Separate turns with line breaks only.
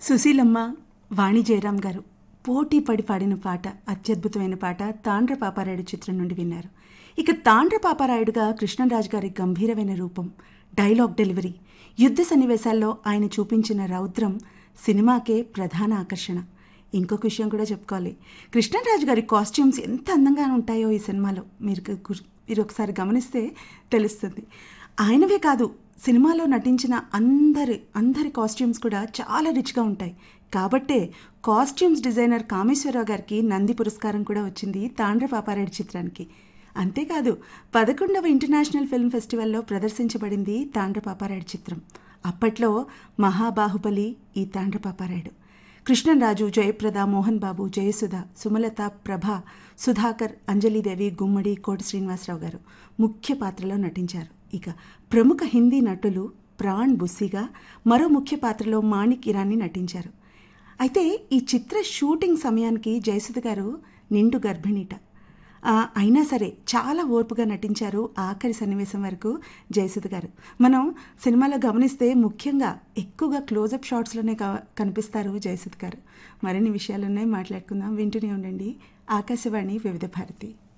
సుశీలమ్మ వాణి జయరాం గారు పోటీ పడి పాడిన పాట అత్యద్భుతమైన పాట తాండ్ర పాపారాయుడు చిత్రం నుండి విన్నారు ఇక తాండ్ర పాపారాయుడుగా కృష్ణరాజు గారి గంభీరమైన రూపం డైలాగ్ డెలివరీ యుద్ధ సన్నివేశాల్లో ఆయన చూపించిన రౌద్రం సినిమాకే ప్రధాన ఆకర్షణ ఇంకొక విషయం కూడా చెప్పుకోవాలి కృష్ణరాజు గారి కాస్ట్యూమ్స్ ఎంత అందంగా ఉంటాయో ఈ సినిమాలో మీరు గు- మీరు ఒకసారి గమనిస్తే తెలుస్తుంది ఆయనవే కాదు సినిమాలో నటించిన అందరి అందరి కాస్ట్యూమ్స్ కూడా చాలా రిచ్గా ఉంటాయి కాబట్టే కాస్ట్యూమ్స్ డిజైనర్ కామేశ్వరరావు గారికి నంది పురస్కారం కూడా వచ్చింది తాండ్ర పాపారాయుడు చిత్రానికి అంతేకాదు పదకొండవ ఇంటర్నేషనల్ ఫిల్మ్ ఫెస్టివల్లో ప్రదర్శించబడింది తాండ్ర పాపారాయుడు చిత్రం అప్పట్లో మహాబాహుబలి ఈ తాండ్ర పాపారాయుడు కృష్ణరాజు జయప్రద మోహన్ బాబు జయసుధ సుమలత ప్రభ సుధాకర్ అంజలిదేవి గుమ్మడి కోటి శ్రీనివాసరావు గారు ముఖ్య పాత్రలో నటించారు ఇక ప్రముఖ హిందీ నటులు ప్రాణ్ బుస్సిగా మరో ముఖ్య పాత్రలో మాణిక్ ఇరానీ నటించారు అయితే ఈ చిత్ర షూటింగ్ సమయానికి జయసుధ గారు నిండు గర్భిణీట ఆ, అయినా సరే చాలా ఓర్పుగా నటించారు ఆఖరి సన్నివేశం వరకు జయసుధ గారు మనం సినిమాలో గమనిస్తే ముఖ్యంగా ఎక్కువగా క్లోజప్ షాట్స్లోనే క- కనిపిస్తారు జయసుధ గారు మరిన్ని విషయాలున్నాయి మాట్లాడుకుందాం వింటూనే ఉండండి ఆకాశవాణి వివిధ భారతి